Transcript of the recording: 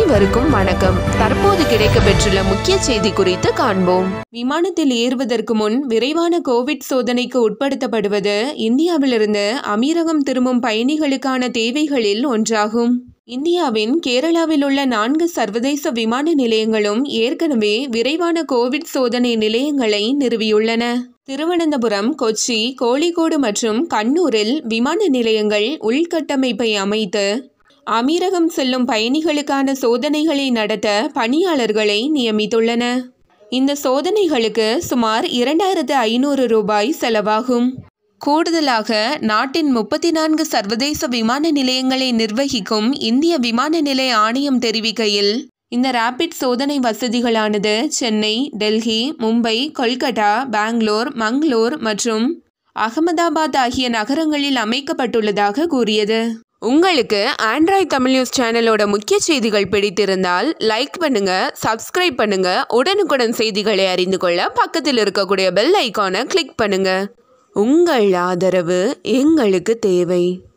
அனைவருக்கும் வணக்கம் தற்போது கிடைக்க பெற்றுள்ள முக்கிய செய்தி குறித்து காண்போம் விமானத்தில் ஏறுவதற்கு முன் விரைவான கோவிட் சோதனைக்கு உட்படுத்தப்படுவது இந்தியாவிலிருந்து அமீரகம் திரும்பும் பயணிகளுக்கான தேவைகளில் ஒன்றாகும் இந்தியாவின் கேரளாவில் உள்ள நான்கு சர்வதேச விமான நிலையங்களும் ஏற்கனவே விரைவான கோவிட் சோதனை நிலையங்களை நிறுவியுள்ளன திருவனந்தபுரம் கொச்சி கோழிக்கோடு மற்றும் கண்ணூரில் விமான நிலையங்கள் உள்கட்டமைப்பை அமைத்து அமீரகம் செல்லும் பயணிகளுக்கான சோதனைகளை நடத்த பணியாளர்களை நியமித்துள்ளன இந்த சோதனைகளுக்கு சுமார் இரண்டாயிரத்து ஐநூறு ரூபாய் செலவாகும் கூடுதலாக நாட்டின் முப்பத்தி நான்கு சர்வதேச விமான நிலையங்களை நிர்வகிக்கும் இந்திய விமான நிலைய ஆணையம் தெரிவிக்கையில் இந்த ரேபிட் சோதனை வசதிகளானது சென்னை டெல்லி மும்பை கொல்கட்டா பெங்களூர் மங்களூர் மற்றும் அகமதாபாத் ஆகிய நகரங்களில் அமைக்கப்பட்டுள்ளதாக கூறியது உங்களுக்கு ஆண்ட்ராய்ட் தமிழ் நியூஸ் சேனலோட முக்கிய செய்திகள் பிடித்திருந்தால் லைக் பண்ணுங்க சப்ஸ்கிரைப் பண்ணுங்க உடனுக்குடன் செய்திகளை அறிந்து கொள்ள பக்கத்தில் இருக்கக்கூடிய பெல் ஐகானை கிளிக் பண்ணுங்க உங்கள் ஆதரவு எங்களுக்கு தேவை